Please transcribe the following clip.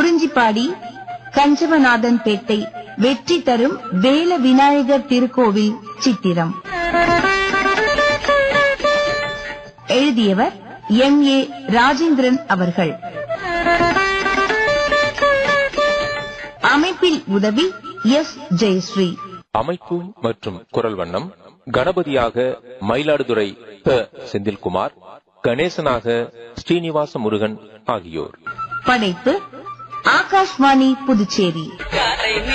குறிஞ்சிப்பாடி கஞ்சவநாதன் பேட்டை வெற்றி தரும் வேல விநாயகர் திருக்கோவில் சித்திரம் எழுதியவர் எம் ஏ ராஜேந்திரன் அவர்கள் அமைப்பில் உதவி எஸ் ஜெயஸ்ரீ அமைப்பு மற்றும் குரல் வண்ணம் கணபதியாக மயிலாடுதுறை த செந்தில்குமார் கணேசனாக ஸ்ரீனிவாச முருகன் ஆகியோர் படைப்பு ஆகாஷ்வாணி புதுச்சேரி கரை